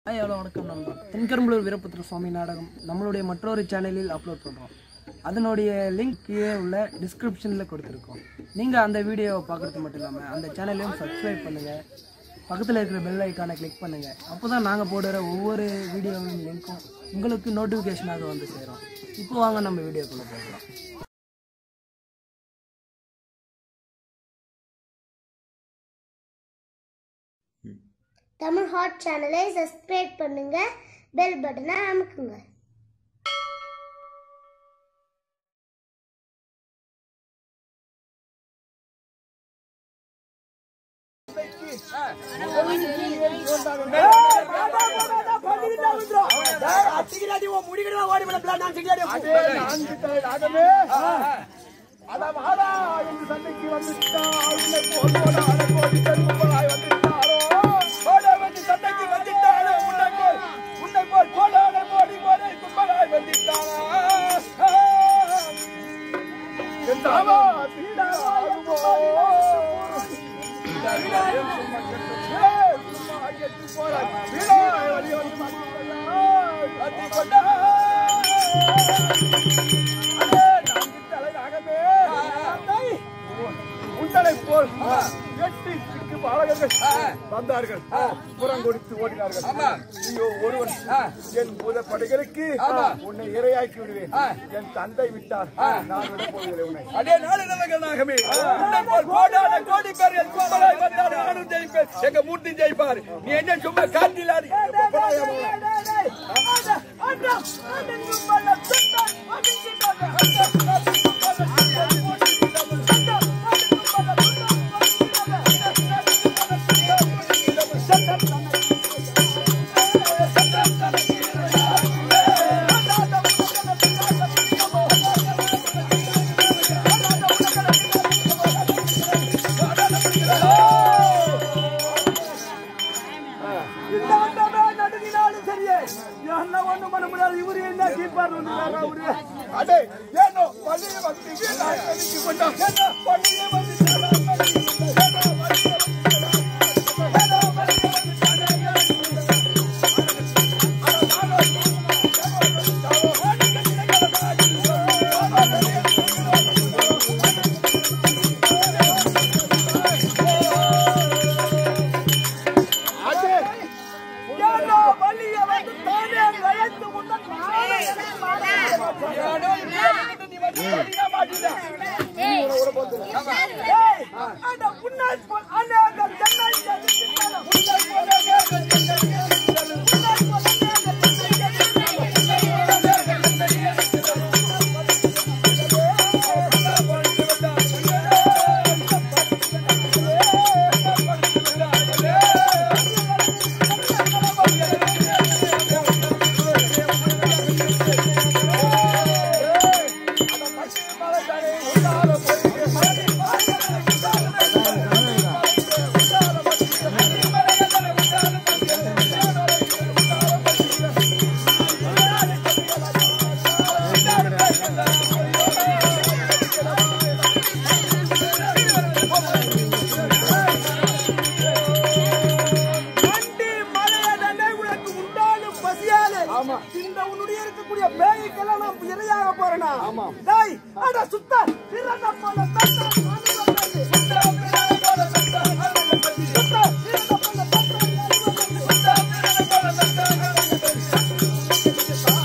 Hi hello வணக்கம் நண்பா தென்கரும்பலூர் வீரபுத்திர சுவாமி நாடகம் நம்மளுடைய மற்றொரு சேனலில் அப்லோட் பண்ணுறோம் அதனுடைய லிங்க் கீழே உள்ள டிஸ்கிரிப்ஷனில் கொடுத்துருக்கோம் நீங்கள் அந்த வீடியோவை பார்க்குறது மட்டும் இல்லாமல் அந்த சேனலையும் சப்ஸ்கிரைப் பண்ணுங்கள் பக்கத்தில் இருக்கிற பெல் ஐக்கானை கிளிக் பண்ணுங்கள் அப்போ தான் நாங்கள் போடுற ஒவ்வொரு வீடியோவின் லிங்க்கும் உங்களுக்கு நோட்டிஃபிகேஷனாக வந்து சேரும் இப்போ வாங்க நம்ம வீடியோக்குள்ளே போகலாம் தமிழ் ஹாட் சேனலை சப்ஸ்கிரைப் பண்ணுங்க பெல் பட்டனை அமுக்குங்க உண்டனை போல் எட்டி சிக்கு பாலகர்கள் வந்தார்கள் புறம் கொடுத்து ஓடினார்கள் ஐயோ ஒருவன் என் பூத படைகளுக்கு உன்னை இரையாக்கி விடுவேன் என் தந்தை விட்டார் நான் விட போகிறேன் உன்னை அடே நாடு நலகனாகவே உன்னை போல் கோடான கோடி பேர் என் கும்பலாய் வந்தால் நானும் ஜெயிப்பேன் எங்க மூர்த்தி ஜெயிப்பார் நீ என்ன சும்மா காட்டிலாடி அடே ஏனோ பள்ளிய வந்து வீணாய் கழிக்கு கொண்டோம் ஏனோ பள்ளிய வந்து அடே ஏனோ பள்ளிய வந்து தானே அழைத்து முன்னன் வண்டி மலையடனே உனக்கு உண்டான பசியாலே இந்த உன்னுடைய இருக்கக்கூடிய பேய்க்கெல்லாம் நாம் இரையாக போறனா டேய் அட சுத்த திறந்த போல தட்ட மனு வந்தது. சுத்த, திறந்த போல தட்ட மனு வந்தது. சுத்த, திறந்த போல தட்ட மனு வந்தது. சுத்த, திறந்த போல தட்ட மனு வந்தது.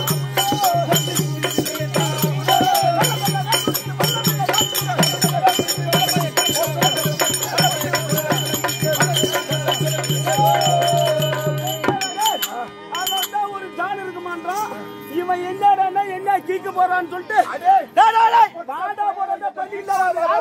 அவன்தான் ஒரு ஜான் இருக்குமான்றான். இவன் என்னடான்னா என்ன கீக்க போறான்னு சொல்லிட்டு டேய், டேய், டேய், வாடா போடாத பண்ணிட்டு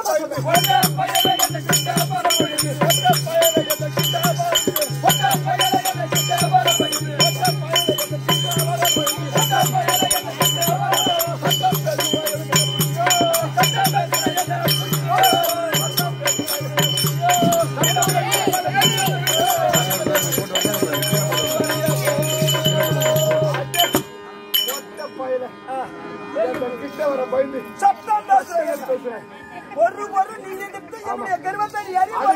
கிட்ட வர பயந்து சப்தம் பேசுறேன் ஒரு ஒரு நீ எடுத்து என்னுடைய கர்வத்தை நீ அறிய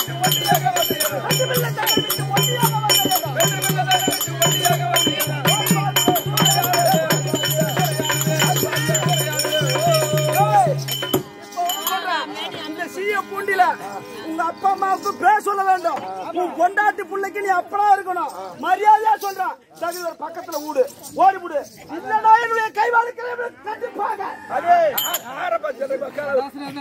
இந்த சீய பூண்டில உங்க அப்பா அம்மாவுக்கு பேர் சொல்ல வேண்டும் உன் பொண்டாட்டி பிள்ளைக்கு நீ அப்பனா இருக்கணும் மரியாதையா சொல்றான் தகுதி ஒரு பக்கத்துல ஊடு ஓடி விடு இல்லடா என்னுடைய கை வளர்க்கிறேன் கண்டிப்பாக அதே ஆரம்ப மக்கள்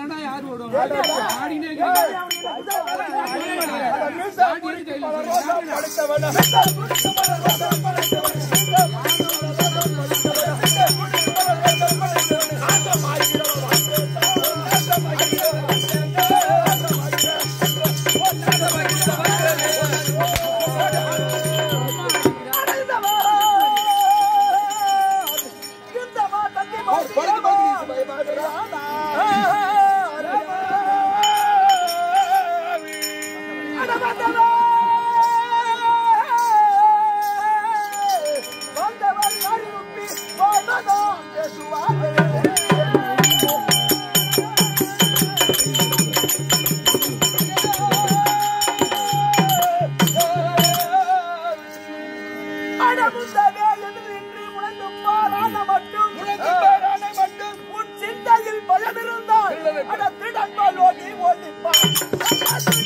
அடமுந்தவே எதிரின்றி உணர்ந்து பாரான மட்டும் உன் சிந்தையில் பயம் இருந்தால் அட திடன்பால் ஓடி ஓடிப்பார்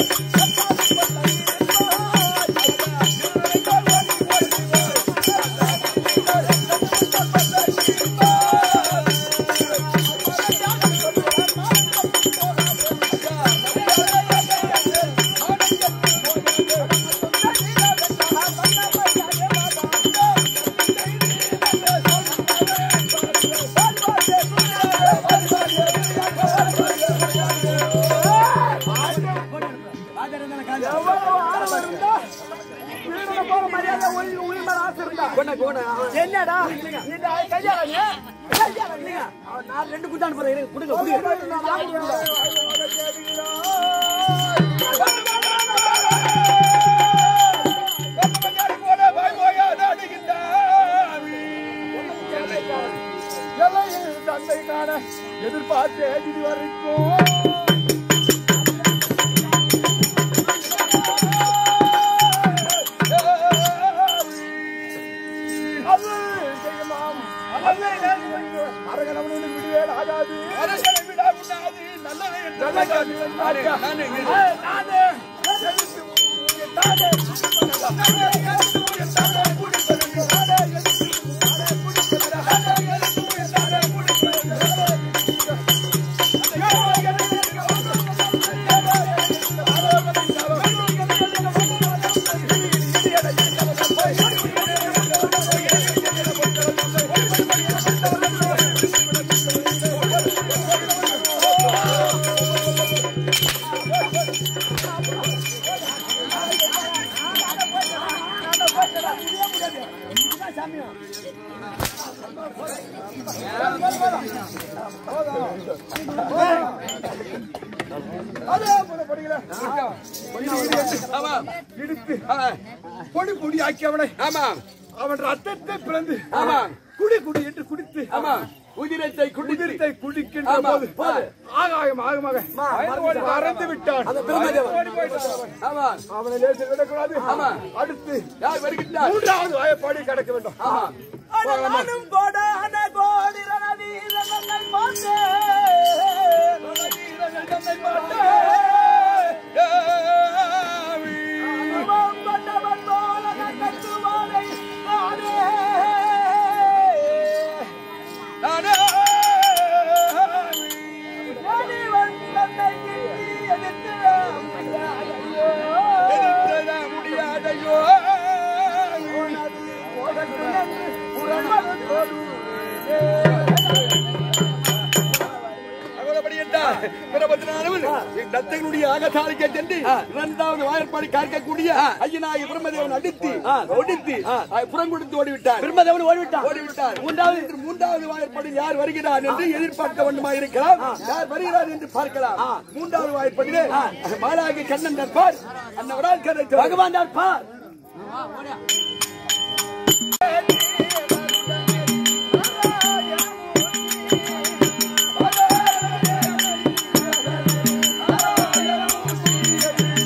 எவ்வளவு ஆர்வம் இருந்தா வீடுல போற மரியாதை உயிர் உயிர் மேல ஆசை இருந்தா என்னடா நீ கையாளங்க கையாளங்க நான் ரெண்டு குத்து அனுப்புறேன் கொடுங்க தந்தை காண எதிர்பார்த்து இது வரைக்கும் அது செய்யலாம் அல்லை அரகணவனோடு விடுவேன் ஆகாது அரசனை விட உண்ணாது நல்லதை நல்ல காட்டு நானே நானே அதே போல படிக்கல இடித்து பொடி பொடி ஆக்கி அவனை அவன் ரத்தத்தை பிளந்து குடி குடி என்று குடித்து உதிரத்தை குடித்தை குடிக்கின்ற போது ஆகாயம் ஆகமாக மறந்து விட்டான் அவனை லேசில் விடக்கூடாது அடுத்து மூன்றாவது வாயப்பாடி கிடக்க வேண்டும் நானும் கோட அன கோடி ரணவீரனை பார்த்தேன் அனுபவம் கொண்டவன் போல கட்டுவானை நானே எதிவன் தன்னை எதிர்த்து முடியாதையோ போகட்டும் என்று புறமதோடு தத்தைகளுடைய ஆகத்தாளிக்க சென்று இரண்டாவது வாயற்பாடி காக்கக்கூடிய ஐயனாய பிரம்மதேவன் அடித்து ஒடித்து புறம் கொடுத்து ஓடிவிட்டார் பிரம்மதேவன் ஓடிவிட்டான் ஓடிவிட்டார் மூன்றாவது மூன்றாவது வாயற்பாடி யார் வருகிறார் என்று எதிர்பார்க்க வேண்டுமா இருக்கலாம் யார் வருகிறார் என்று பார்க்கலாம் மூன்றாவது வாயற்படியிலே மாலாகி கண்ணன் நட்பார் அன்னவரால் கதை பகவான் பார்ப்பார் ஆ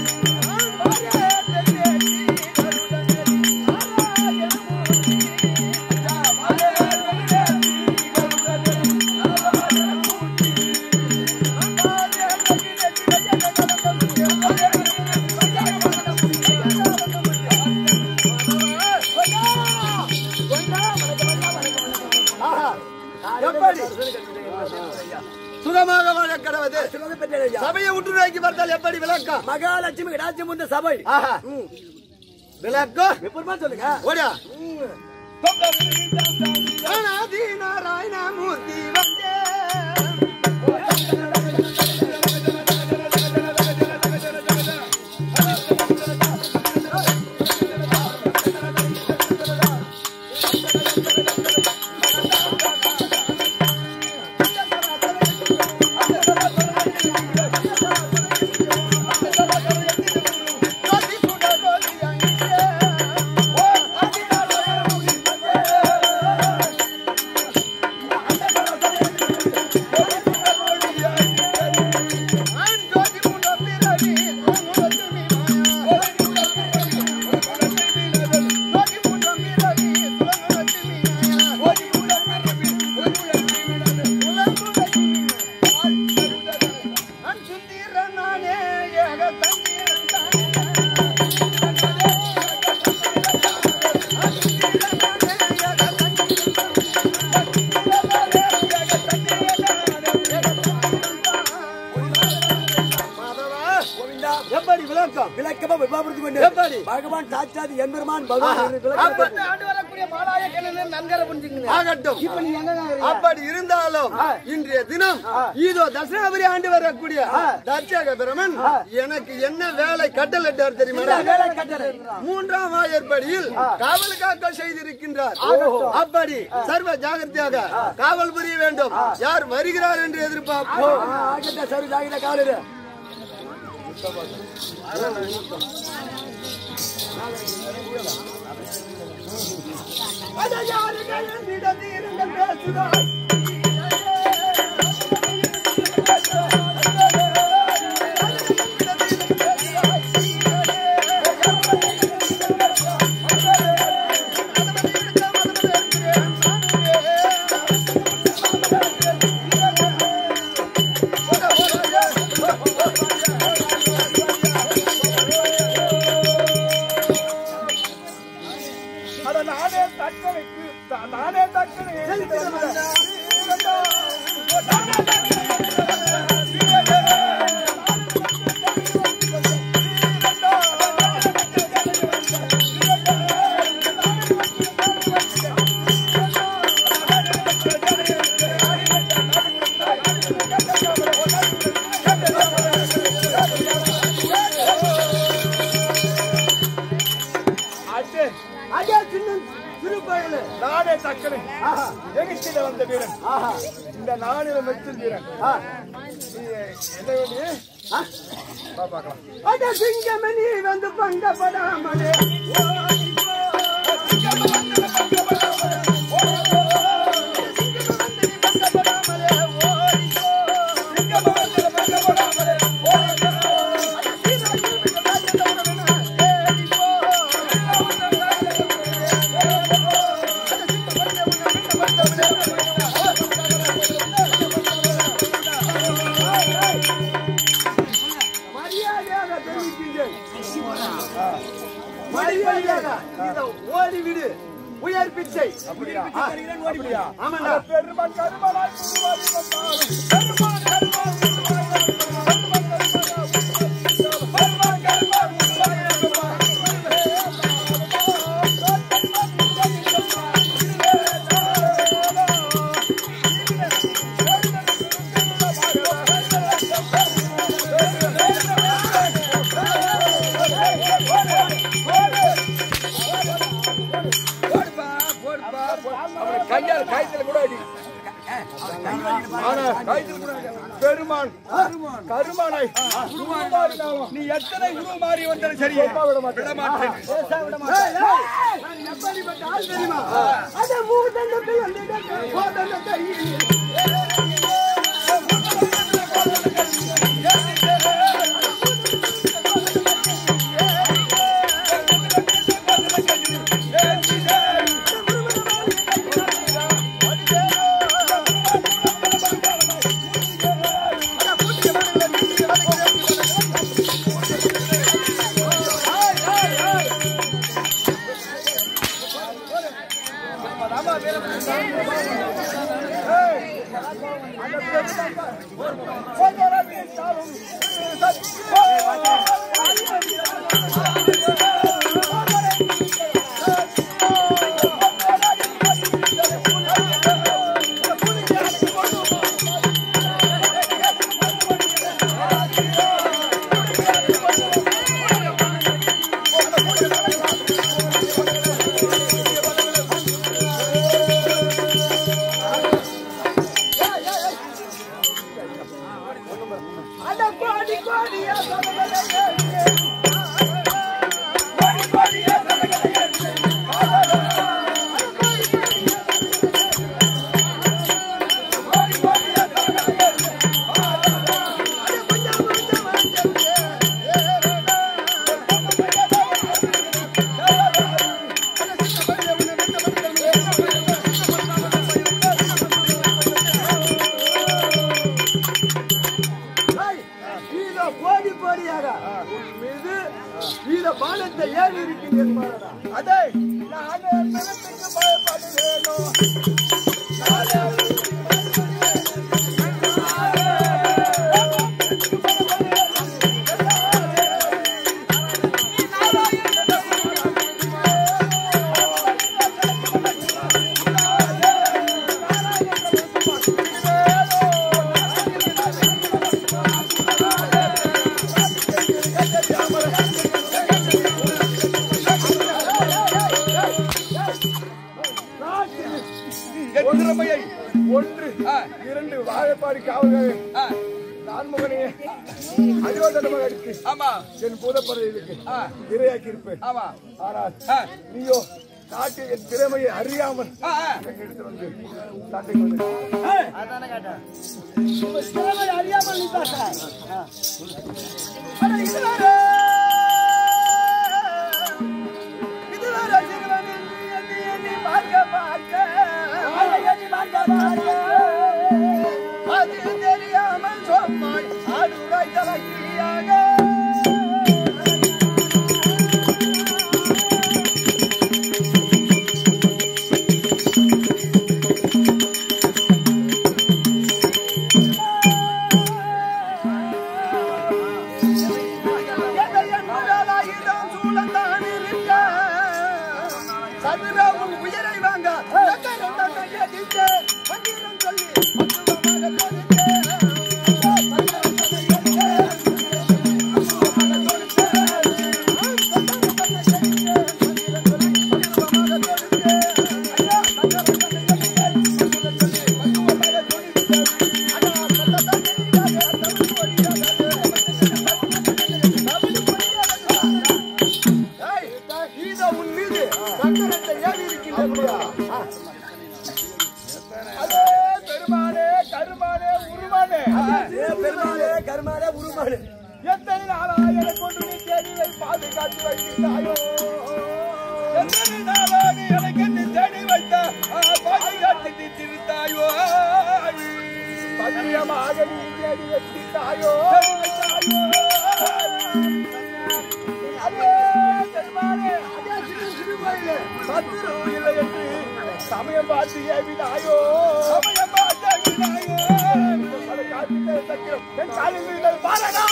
ஆசீர்வாதம் பெற்றேன் ஐயா. சபையை உற்று நோக்கி பார்த்தால் எப்படி விளக்கம் மகாலட்சுமி இடாச்சியம் உண்ட சபை ஆஹா. விளக்கம் எப்பமா சொல்லுங்க ஓடியா அனாதி நாராயணமூர்த்தி வந்தே எப்படி விளக்கம் விளக்கமா விவாபுரித்து கொண்டு எப்படி? பகவான் சாட்சாதி எம்பெருமான் பகவான் என்று விளக்கம் ஆண்டு வரக்கூடிய மாலாயக்கண்ணு நன்கரை புரிஞ்சுக்கங்க ஆகட்டும் இப்ப நீங்க எங்க இருக்கிறீங்க? அப்படி இருந்தாலும் இன்றைய தினம் இதோ தட்சிணாபுரி ஆண்டு வரக்கூடிய தட்சக பிரமன் எனக்கு என்ன வேலை கட்டளிட்டார் தெரியுமா வேலை கட்டளை மூன்றாம் ஆயற்படியில் காவல் காக்க செய்திருக்கின்றார் அப்படி சர்வ ஜாகிரதையாக காவல் புரிய வேண்டும் யார் வருகிறார் என்று எதிர்பார்ப்போம் ஆகட்ட சரி ஜாகிர காலிரு அத நானே தக்கவைக்கு நானே தக்கனை அதே சின்ன சிறு பயலு நானே தக்கனை எகிச்சிட வந்த வீரன் இந்த நானில மெச்சில் வீரன் நீ என்ன வேண்டிய பார்க்கலாம் அட சிங்கமணி வந்து பங்கப்படாமலே மரியாதையாக தெரிவிக்கின்றேன் மரியாதையாக இதை ஓடிவிடு உயர் பிச்சை அப்படியா ஓடிவிடு ஆமாண்டா பெருமான் கருமலாய் குருவாய் வந்தாலும் பெருமான் கருமான் குருவாய் பெருமான் கருமான் குருவாய் கையால் காய்ச்சல் கூட அடி ஆனா காய்ச்சல் கூட அடி. பெருமான் கருமானை உருமாறினாலும் நீ எத்தனை உருமாறி வந்தாலும் சரி விட மாட்டேன் ஏய், ஏய், நான் எப்படிப்பட்ட ஆள் தெரியுமா? அட மூதண்டத்தில் வந்திடக்க, கோதண்ட கையில். போய் வீர கோடி கோடியாக உன் மீது வீர பாலத்தை ஏறி இருக்கின்றேன் பாரடா அதே நானே மனத்துக்கு பயப்படுவேனோ நானே என் திறமையை ஒன்று இரண்டு வாழைப்பாடி காவல்கள் நான்முகனே அடியோதனமாக அடித்து ஆமா என் பூதப்பறையிலுக்கு இரையாக்கி இருப்பேன் ஆமா ஆனால் ஆ. நீயோ நாட்டு என் திறமையை அறியாமல் ஆ, ஆ. என்னை எடுத்து வந்து நாட்டுக்கு வந்து அறியாமல் நீ பேச அது தெரியாமல் சொன்னாய் ஆடுரை தலைக்கியாக சதுராவும் உயரை வாங்க சக்கரம் தன்னை எதிர்த்து, மந்திரம் சொல்லி மதுரமாக தொடுத்து. ஏய், இதோ உன் மீது சக்கரத்தை ஏறி இருக்கின்றேன் அதே பெருமானே கருமானே உருமானே பெருமாளே கருமாளே உருமாளே எத்தனை நாளாக எனக்கு கொண்டு நீ தேடி வை பாதுகாத்து வைக்கின்றாயோ எத்தனை நாளாக எனக்கு நீ தேடி வைத்த ஆ, பாதுகாத்து நீ திருத்தாயோ பத்தியமாக நீ தேடி வைக்கின்றாயோ அதே பெருமானே அதே சிறு சிறு கோயிலே சத்துரு இல்லை என்று சமயம் பார்த்து ஏவினாயோ சமயம் பார்த்து ஏவினாயோ அதை காத்து சக்கிரம் என் காலில் விழுந்தது பாரடா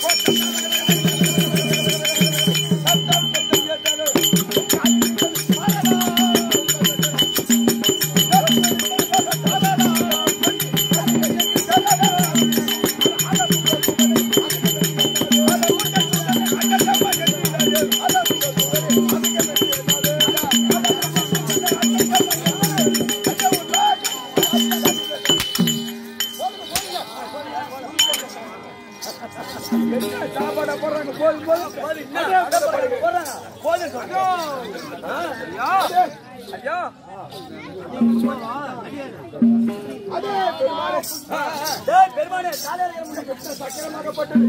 என்ன சாப்பாட போடுறாங்க போதும் போதும் போடுறாங்க போதும் ஐயா அதே பெருமாளே டேய் பெருமாளே காலையில சக்கரமாகப்பட்டது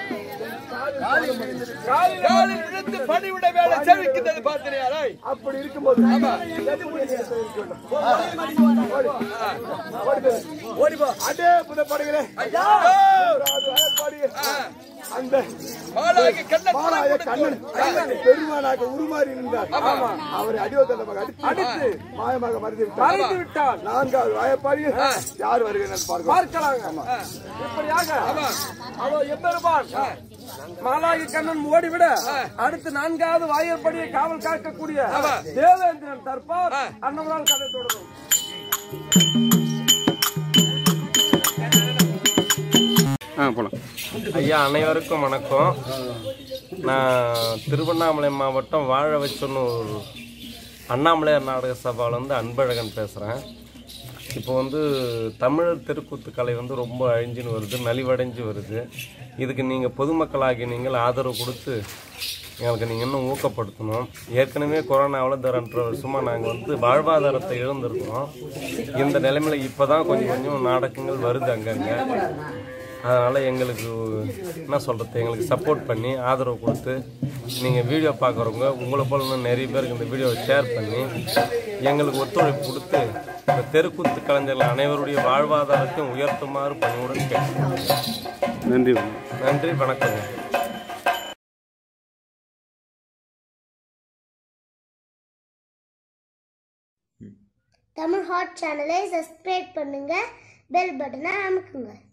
காலில் விழுந்து பணிவிட வேலை சேவிக்கின்றது பார்த்தனையா அப்படி இருக்கும்போது ஓடிப்போ அதே புதப்படுகிறே அந்த பாலாகி கண்ணன் பாலாய கண்ணன் பெருமானாக உருமாறி இருந்தார் அவரை அடியோதனமாக அடித்து அடித்து மாயமாக மறைந்து மறைத்து விட்டான் நான்காவது வாயப்பாடி யார் வருகிறார் பார்க்கலாம் பார்க்கலாங்க இப்படியாக அவோ எம்பெருமான் மாலாகி கண்ணன் ஓடிவிட அடுத்து நான்காவது வாயற்படியை காவல் காக்கக்கூடிய தேவேந்திரன் தற்பார் அன்னவரால் கதை தொடரும் ஐயா அனைவருக்கும் வணக்கம் நான் திருவண்ணாமலை மாவட்டம் வாழ வச்சொன்னூர் அண்ணாமலையார் நாடக சபாவிலேருந்து அன்பழகன் பேசுகிறேன் இப்போ வந்து தமிழர் தெருக்கூத்து கலை வந்து ரொம்ப அழிஞ்சுன்னு வருது நலிவடைஞ்சு வருது இதுக்கு நீங்கள் பொதுமக்களாகி நீங்கள் ஆதரவு கொடுத்து எங்களுக்கு நீங்கள் இன்னும் ஊக்கப்படுத்தணும் ஏற்கனவே கொரோனாவில் இந்த ரெண்டரை வருஷமாக நாங்கள் வந்து வாழ்வாதாரத்தை இழந்திருக்கிறோம் இந்த நிலைமையில் இப்போ தான் கொஞ்சம் கொஞ்சம் நாடகங்கள் வருது அங்கங்கே அதனால் எங்களுக்கு என்ன சொல்கிறது எங்களுக்கு சப்போர்ட் பண்ணி ஆதரவு கொடுத்து நீங்கள் வீடியோ பார்க்குறவங்க உங்களை போல இன்னும் நிறைய பேருக்கு இந்த வீடியோவை ஷேர் பண்ணி எங்களுக்கு ஒத்துழைப்பு கொடுத்து இந்த தெருக்கூத்து கலைஞர்கள் அனைவருடைய வாழ்வாதாரத்தையும் உயர்த்துமாறு பணிவுடன் கேட்கிறேன் நன்றி நன்றி வணக்கங்க தமிழ் ஹாட் சேனலை சப்ஸ்கிரைப் பண்ணுங்க பெல் பட்டனை அமுக்குங்க